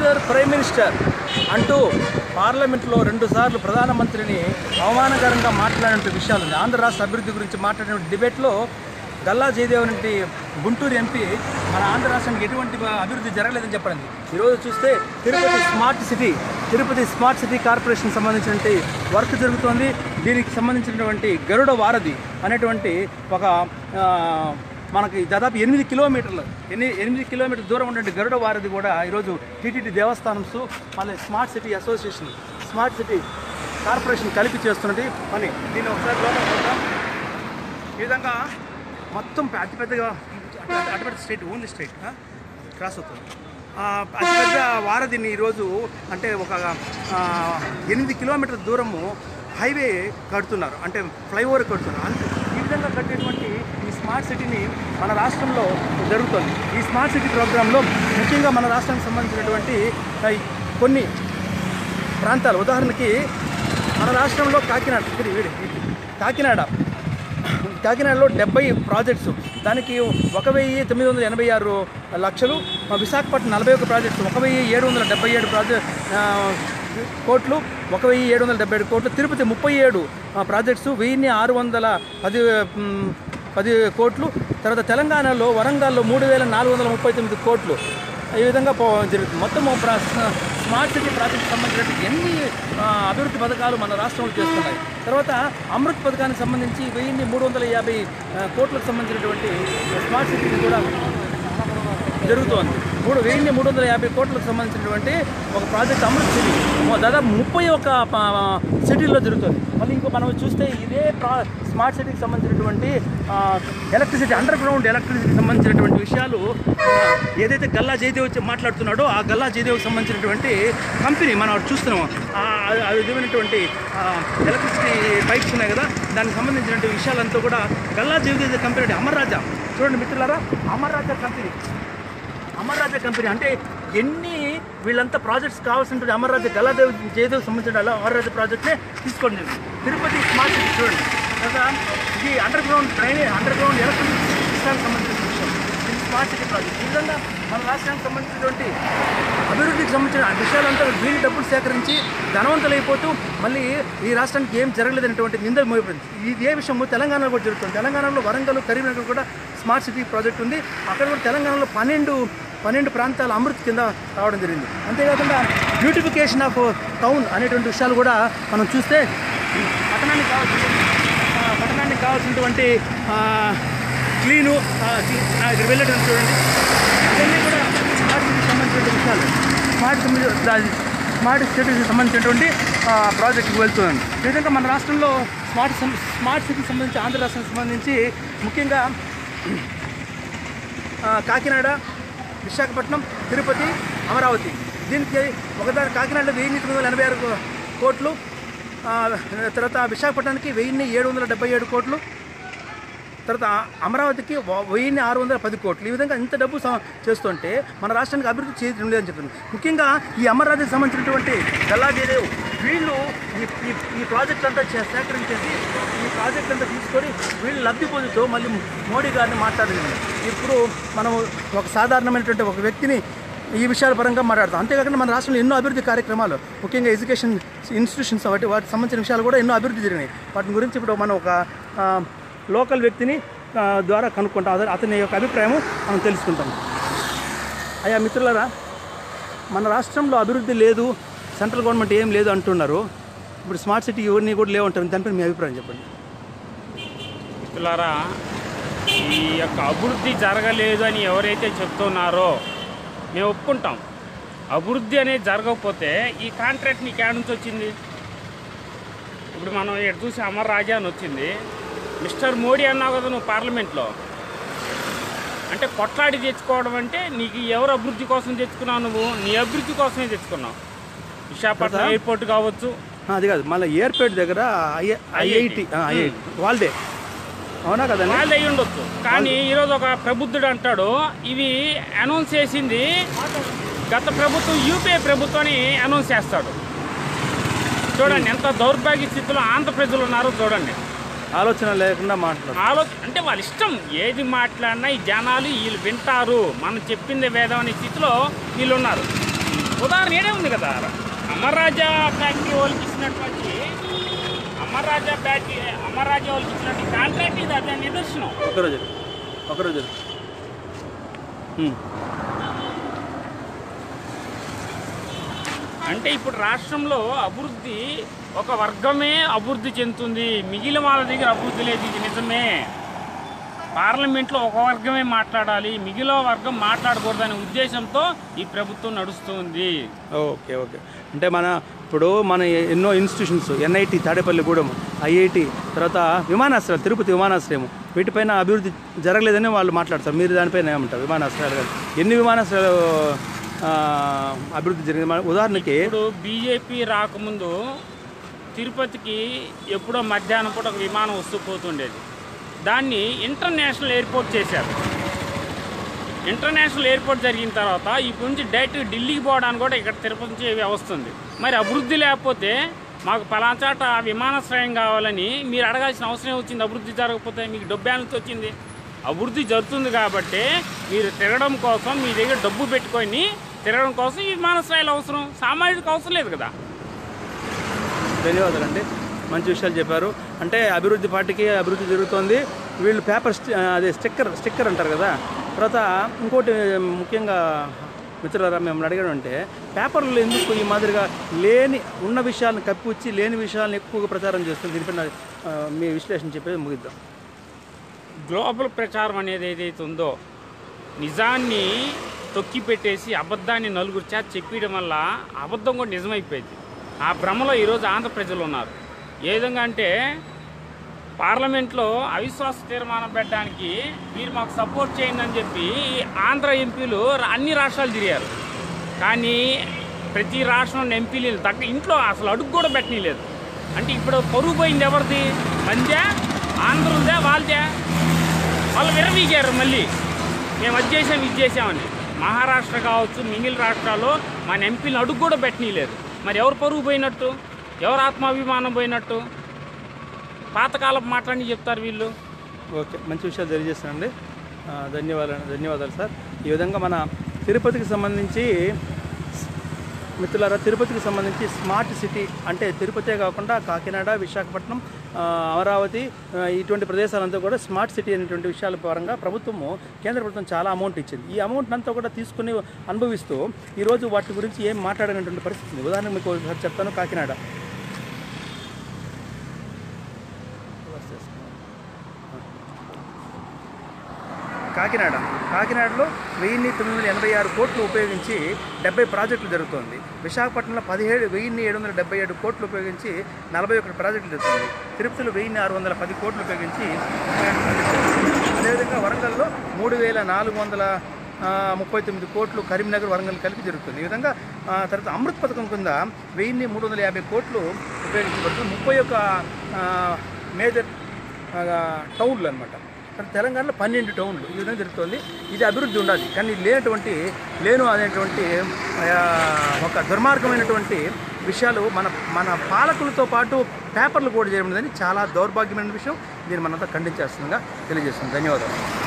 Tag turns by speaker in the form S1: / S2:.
S1: Mister prime minister అంటూ పార్లమెంట్లో రెండుసార్లు ప్రధానమంత్రిని అవమానకరంగా మాట్లాడిన విషయాలు ఉన్నాయి ఆంధ్ర రాష్ట్ర అభివృద్ధి గురించి మాట్లాడిన డిబేట్లో గల్లా జయదేవ్ నుండి గుంటూరు ఎంపీ మన ఆంధ్ర రాష్ట్రానికి ఎటువంటి అభివృద్ధి జరగలేదని చెప్పండి ఈరోజు చూస్తే Tirupati smart city Tirupati smart city corporation సంబంధించినటువంటి వర్క్ జరుగుతోంది దీనికి సంబంధించినటువంటి గరుడ వారధి అనేటువంటి ఒక ఆ, మనకి దాదాపు ఎనిమిది కిలోమీటర్లు ఎన్ని ఎనిమిది కిలోమీటర్ల దూరం ఉండే గరుడ వారధి కూడా ఈరోజు టీటీడీ దేవస్థానమ్స్ మళ్ళీ smart city association smart city corporation కలిపి చేస్తున్నది మళ్ళీ దీన్ని ఒకసారి లోపలికి చూద్దాం ఈ విధంగా మొత్తం అతి పెద్దగా అటు- అటుపడి స్ట్రైట్ ఓన్లీ స్ట్రైట్ క్రాస్ అవుతుంది ఆ, అతిపెద్ద వారధిని ఈరోజు అంటే ఒక ఆ, ఎనిమిది కిలోమీటర్ల దూరము హైవే కడుతున్నారు అంటే ఫ్లైఓవర్ కడుతున్నారు అంతే ఈ విధంగా కట్టేటువంటి ఈ స్మార్ట్ సిటీని మన రాష్ట్రంలో జరుగుతుంది ఈ స్మార్ట్ సిటీ ప్రోగ్రాంలో ముఖ్యంగా మన రాష్ట్రానికి సంబంధించినటువంటి ఆ, ఈ కొన్ని ప్రాంతాలు ఉదాహరణకి మన రాష్ట్రంలో కాకినాడ ఇక్కడ వీడి కాకినాడ కాకినాడలో డెబ్బై ప్రాజెక్ట్స్ దానికి ఒక వెయ్యి తొమ్మిది వందల ఎనభై ఆరు లక్షలు మా విశాఖపట్నం నలభై ఒక ప్రాజెక్ట్స్ ఒక వెయ్యి ఏడు వందల డెబ్బై ఏడు ప్రాజెక్ట్ కోట్లు ఒక వెయ్యి ఏడు వందల డెబ్బై ఏడు కోట్లు తిరుపతి ముప్పై ఏడు ప్రాజెక్ట్స్ వెయ్యిన్ని ఆరు వందల పది మ్, పది కోట్లు తర్వాత తెలంగాణలో వరంగల్లో మూడు వేల నాలుగు వందల ముప్పై తొమ్మిది కోట్లు ఈ విధంగా పో జరుగుతుంది మొత్తం ప్ర- స్మార్ట్ సిటీ ప్రాజెక్ట్ సంబంధించిన ఎన్ని ఆ, అభివృద్ధి పథకాలు మన రాష్ట్రంలో చేస్తున్నాయి తర్వాత అమృత్ పథకానికి సంబంధించి వెయ్యిన్ని మూడు వందల యాభై ఆ, కోట్లకు సంబంధించినటువంటి స్మార్ట్ సిటీ కూడా జరుగుతోంది మూడు వెయ్యిన్ని మూడు వందల యాభై కోట్లకు సంబంధించినటువంటి ఒక ప్రాజెక్ట్ అమృత్ సిటీ మొ- దాదాపు ముప్పై ఒక సిటీల్లో జరుగుతుంది మళ్ళీ ఇంకో మనం చూస్తే ఇదే ప్రా స్మార్ట్ సిటీకి సంబంధించినటువంటి ఆ, ఎలక్ట్రిసిటీ అండర్ గ్రౌండ్ ఎలక్ట్రిసిటీకి సంబంధించినటువంటి విషయాలు ఆ, ఏదైతే గల్లా జయదేవ్ వచ్చి మాట్లాడుతున్నాడో ఆ గల్లా జయదేవ్కి సంబంధించినటువంటి కంపెనీ మనం అటు చూస్తున్నాం ఆ ఆ- ఆ విధమైనటువంటి ఆ, ఎలక్ట్రిసిటీ పైప్స్ ఉన్నాయి కదా దానికి సంబంధించినటువంటి విషయాలంతా కూడా గల్లా జయదేవ్ కంపెనీ అమర్ రాజా చూడండి మిత్రులారా అమర్ రాజా కంపెనీ అమర్ రాజా కంపెనీ అంటే ఎన్ని వీళ్ళంతా ప్రాజెక్ట్స్ కావాల్సిన అమర్ రాజా గలాదేవ్ జయదేవ్ సంబంధించిన అలా అమర్ రాజా ప్రాజెక్ట్నే తీసుకోండి తిరుపతి స్మార్ట్ సిటీ చూడండి కదా ఇది underground drainage underground electric సిస్టానికి సంబంధించిన విషయం ఇది స్మార్ట్ సిటీ ప్రాజెక్ట్ ఈ విధంగా మన రాష్ట్రానికి సంబంధించినటువంటి అభివృద్ధికి సంబంధించిన విషయాలంతా వీళ్ళు డబ్బులు సేకరించి ధనవంతులైపోతూ మళ్ళీ ఈ రాష్ట్రానికి ఏం జరగలేదనేటువంటి నింద మోయబడింది ఇది ఏ విషయము తెలంగాణలో కూడా జరుగుతుంది తెలంగాణలో వరంగల్ కరీంనగర్ కూడా స్మార్ట్ సిటీ ప్రాజెక్ట్ ఉంది అక్కడ కూడా తెలంగాణలో పన్నెండు పన్నెండు ప్రాంతాల అమృత్ కింద రావడం జరిగింది అంతేకాకుండా బ్యూటిఫికేషన్ ఆఫ్ టౌన్ అనేటువంటి విషయాలు కూడా మనం చూస్తే పట్టణానికి కావాల్సిన ఆ, పట్టణానికి కావాల్సినటువంటి ఆ, క్లీను ఆ, క్లీ- ఆ, ఇక్కడ వెళ్ళడం చూడండి ఇవన్నీ కూడా స్మార్ట్ సిటీకి సంబంధించిన విషయాలు స్మార్ట్ సిటీ స్మార్ట్ సిటీకి సంబంధించినటువంటి ఆ, ప్రాజెక్టుకి వెళ్తుంది ఈ విధంగా మన రాష్ట్రంలో స్మార్ట్ సం- స్మార్ట్ సిటీకి సంబంధించి ఆంధ్ర రాష్ట్రానికి సంబంధించి ముఖ్యంగా ఆ, కాకినాడ విశాఖపట్నం తిరుపతి అమరావతి దీనికి ఒకదాని కాకినాడలో వెయ్యి తొమ్మిది వందల ఎనభై ఆరు కో- కోట్లు ఆ, తర్వాత విశాఖపట్నానికి వెయ్యిన్ని ఏడు వందల డెబ్బై ఏడు కోట్లు తర్వాత అమరావతికి వ- వెయ్యిన్ని ఆరు వందల పది కోట్లు ఈ విధంగా ఇంత డబ్బు స- చేస్తుంటే మన రాష్ట్రానికి అభివృద్ధి చేయడం లేదని చెప్తుంది ముఖ్యంగా ఈ అమరావతికి సంబంధించినటువంటి గల్లా జయదేవ్ వీళ్ళు ఈ ఈ ఈ ప్రాజెక్ట్ అంతా చే- సేకరించేసి ఈ ప్రాజెక్ట్ అంతా తీసుకొని వీళ్ళు లబ్ధి పొందుతూ మళ్ళీ మోడీ గారిని మాట్లాడింది ఇప్పుడు మనం ఒక సాధారణమైనటువంటి ఒక వ్యక్తిని ఈ విషయాల పరంగా మాట్లాడతాం అంతేకాకుండా మన రాష్ట్రంలో ఎన్నో అభివృద్ధి కార్యక్రమాలు ముఖ్యంగా ఎడ్యుకేషన్ ఇన్స్టిట్యూషన్స్ వాటి వాటికి సంబంధించిన విషయాలు కూడా ఎన్నో అభివృద్ధి జరిగినాయి వాటి గురించి ఇప్పుడు మనం ఒక ఆ, లోకల్ వ్యక్తిని ఆ, ద్వారా కనుక్కుంటాం అతని అతని యొక్క అభిప్రాయం మనం తెలుసుకుంటాం అయ్యా మిత్రులారా మన రాష్ట్రంలో అభివృద్ధి లేదు సెంట్రల్ గవర్నమెంట్ ఏం లేదు అంటున్నారు ఇప్పుడు స్మార్ట్ సిటీ ఇవన్నీ కూడా లేవంటారు దానిపై మీ అభిప్రాయం చెప్పండి
S2: మిత్రులారా ఈ యొక్క అభివృద్ధి జరగలేదు అని ఎవరైతే చెప్తున్నారో మేము ఒప్పుకుంటాం అభివృద్ధి అనేది జరగకపోతే ఈ కాంట్రాక్ట్ నీకు ఏడ నుంచి వచ్చింది ఇప్పుడు మనం ఇక్కడ చూసి అమర్ రాజా అని వచ్చింది మిస్టర్ మోడీ అన్నావు కదా నువ్వు పార్లమెంట్లో అంటే కొట్లాడి తెచ్చుకోవడం అంటే నీకు ఎవరు అభివృద్ధి కోసం తెచ్చుకున్నావు నువ్వు నీ అభివృద్ధి కోసమే తెచ్చుకున్నావు విశాఖపట్నం
S1: కదా?
S2: ఎయిర్పోర్ట్ కావచ్చు
S1: ఆ, అది కాదు మళ్ళీ ఎయిర్పేట్ దగ్గర ఐఐ ఐఐటి ఐఐటి వాళ్ళదే అవునా కదండి
S2: వాళ్ళు అయి ఉండొచ్చు కానీ ఈరోజు ఒక ప్రబుద్ధుడు అంటాడు ఇవి అనౌన్స్ చేసింది గత ప్రభుత్వం యూపీఏ ప్రభుత్వాన్ని అనౌన్స్ చేస్తాడు చూడండి ఎంత దౌర్భాగ్య స్థితిలో ఆంధ్ర ప్రజలు ఉన్నారో చూడండి
S1: ఆలోచన లేకుండా మాట్లాడు
S2: ఆలో అంటే వాళ్ళ ఇష్టం ఏది మాట్లాడినా ఈ జనాలు వీళ్ళు వింటారు మనం చెప్పింది వేదం అనే స్థితిలో వీళ్ళు ఉన్నారు ఉదాహరణ ఏడే ఉంది కదా అమర్ రాజా ఫ్యాక్టరీ వాళ్ళకి ఇచ్చినటువంటి అమర్ రాజా ఫ్యాక్టరీ అమర్ రాజా వాళ్ళకి ఇచ్చినటువంటి కాంట్రాక్ట్ ఇది అదే నిదర్శనం
S1: ఒకరోజు ఒకరోజు ఉమ్.
S2: అంటే ఇప్పుడు రాష్ట్రంలో అభివృద్ధి ఒక వర్గమే అభివృద్ధి చెందుతుంది మిగిలిన వాళ్ళ దగ్గర అభివృద్ధి లేదు ఇది నిజమే పార్లమెంట్లో ఒక వర్గమే మాట్లాడాలి మిగిలిన వర్గం మాట్లాడకూడదనే ఉద్దేశంతో ఈ ప్రభుత్వం నడుస్తుంది
S1: ఓకే ఓకే అంటే మన ఇప్పుడు మన ఎన్నో ఇన్స్టిట్యూషన్స్ ఎన్ఐటి తాడేపల్లిగూడెం ఐఐటి తర్వాత విమానాశ్రయాలు తిరుపతి విమానాశ్రయం వీటిపైన అభివృద్ధి జరగలేదని వాళ్ళు మాట్లాడతారు మీరు దానిపైన ఏమంటారు విమానాశ్రయాలు కానీ ఎన్ని విమానాశ్రయాలు ఆ, అభివృద్ధి జరిగింది మన ఉదాహరణకి
S2: ఇప్పుడు బీజేపీ రాకముందు తిరుపతికి ఎప్పుడో మధ్యాహ్నం పూట ఒక విమానం వస్తూ పోతుండేది దాన్ని ఇంటర్నేషనల్ ఎయిర్పోర్ట్ చేశారు ఇంటర్నేషనల్ ఎయిర్పోర్ట్ జరిగిన తర్వాత ఇప్పుడు నుంచి డైరెక్ట్ ఢిల్లీకి పోవడానికి కూడా ఇక్కడ తిరుపతి నుంచి వ్యవస్థ ఉంది మరి అభివృద్ధి లేకపోతే మాకు పలాచాట విమానాశ్రయం కావాలని మీరు అడగాల్సిన అవసరం వచ్చింది అభివృద్ధి జరగకపోతే మీకు డబ్బు ఎంత వచ్చింది అభివృద్ధి జరుగుతుంది కాబట్టి మీరు తిరగడం కోసం మీ దగ్గర డబ్బు పెట్టుకొని తిరగడం కోసం ఈ విమానాశ్రయాలు అవసరం సామాజిక అవసరం లేదు కదా
S1: ధన్యవాదాలండి మంచి విషయాలు చెప్పారు అంటే అభివృద్ధి పార్టీకి అభివృద్ధి జరుగుతోంది వీళ్ళు పేపర్ స్టి- అదే స్టిక్కర్ స్టిక్కర్ అంటారు కదా తర్వాత ఇంకోటి ముఖ్యంగా మిత్రులారా మేము అడిగాడు అంటే పేపర్లు ఎందుకు ఈ మాదిరిగా లేని ఉన్న విషయాలను కప్పిపుచ్చి లేని విషయాలను ఎక్కువగా ప్రచారం చేస్తుంది దీనిపైన ఆ, మీ విశ్లేషణ చెప్పేది ముగిద్దాం
S2: గ్లోబల్ ప్రచారం అనేది ఏదైతే ఉందో నిజాన్ని తొక్కి పెట్టేసి అబద్ధాన్ని నలుగురు చేత చెప్పియడం వల్ల అబద్ధం కూడా నిజమైపోయింది ఆ భ్రమలో ఈరోజు ఆంధ్ర ప్రజలు ఉన్నారు ఏ విధంగా అంటే పార్లమెంట్లో అవిశ్వాస తీర్మానం పెట్టడానికి మీరు మాకు సపోర్ట్ చేయండి అని చెప్పి ఆంధ్ర ఎంపీలు రా- అన్ని రాష్ట్రాలు తిరిగారు కానీ ప్రతి రాష్ట్రం ఎంపీలు తగ్గ ఇంట్లో అసలు అడుగు కూడా పెట్టనీలేదు అంటే ఇప్పుడు పరుగు పోయింది ఎవరిది మందే ఆంధ్రులదే వాళ్ళదే వాళ్ళు విరవీగారు మళ్ళీ మేము అది చేసాం ఇది చేసామని మహారాష్ట్ర కావచ్చు మిగిలిన రాష్ట్రాల్లో మన ఎంపీలను అడుగు కూడా పెట్టనీయలేదు మరి ఎవరు పరుగు పోయినట్టు ఎవరు ఆత్మాభిమానం పోయినట్టు పాతకాలపు మాట్లాడి చెప్తారు వీళ్ళు
S1: ఓకే మంచి విషయాలు తెలియజేస్తానండి ఆ, ధన్యవాదాలు ధన్యవాదాలు సార్ ఈ విధంగా మన తిరుపతికి సంబంధించి మిత్రులారా తిరుపతికి సంబంధించి స్మార్ట్ సిటీ అంటే తిరుపతే కాకుండా కాకినాడ విశాఖపట్నం ఆ, అమరావతి ఆ, ఇటువంటి ప్రదేశాలంతా కూడా స్మార్ట్ సిటీ అనేటువంటి విషయాల పరంగా ప్రభుత్వము కేంద్ర ప్రభుత్వం చాలా అమౌంట్ ఇచ్చింది ఈ అమౌంట్ అంతా కూడా తీసుకుని అనుభవిస్తూ ఈరోజు వాటి గురించి ఏం మాట్లాడనటువంటి పరిస్థితి ఉంది ఉదాహరణకు మీకు ఒకసారి చెప్తాను కాకినాడ కాకినాడ కాకినాడలో వెయ్యిన్ని తొమ్మిది వందల ఎనభై ఆరు కోట్లు ఉపయోగించి డెబ్బై ప్రాజెక్టులు జరుగుతోంది విశాఖపట్నంలో పదిహేడు వెయ్యిన్ని ఏడు వందల డెబ్బై ఏడు కోట్లు ఉపయోగించి నలభై ఒకటి ప్రాజెక్టులు జరుగుతుంది తిరుపతిలో వెయ్యిన్ని ఆరు వందల పది కోట్లు ఉపయోగించి ముప్పై ఏడు ప్రాజెక్టులు జరుగుతుంది. అదేవిధంగా వరంగల్లో మూడు వేల నాలుగు వందల ఆ, ముప్పై తొమ్మిది కోట్లు కరీంనగర్ వరంగల్ కలిపి జరుగుతుంది ఈ విధంగా ఆ, తర్వాత అమృత్ పథకం కింద వెయ్యిన్ని మూడు వందల యాభై కోట్లు ఉపయోగించబడుతుంది ముప్పై ఒక్క ఆ, మేజర్ ఆ, టౌన్లు అనమాట కానీ తెలంగాణలో పన్నెండు టౌన్లు ఈ విధంగా జరుగుతుంది ఇది అభివృద్ధి ఉండాలి కానీ లేనటువంటి లేను అనేటువంటి ఆ, ఒక దుర్మార్గమైనటువంటి విషయాలు మన మన పాలకులతో పాటు పేపర్లు కూడా చేయడం అనేది చాలా దౌర్భాగ్యమైన విషయం దీన్ని మనంతా ఖండించేస్తుందిగా తెలియజేస్తుంది ధన్యవాదాలు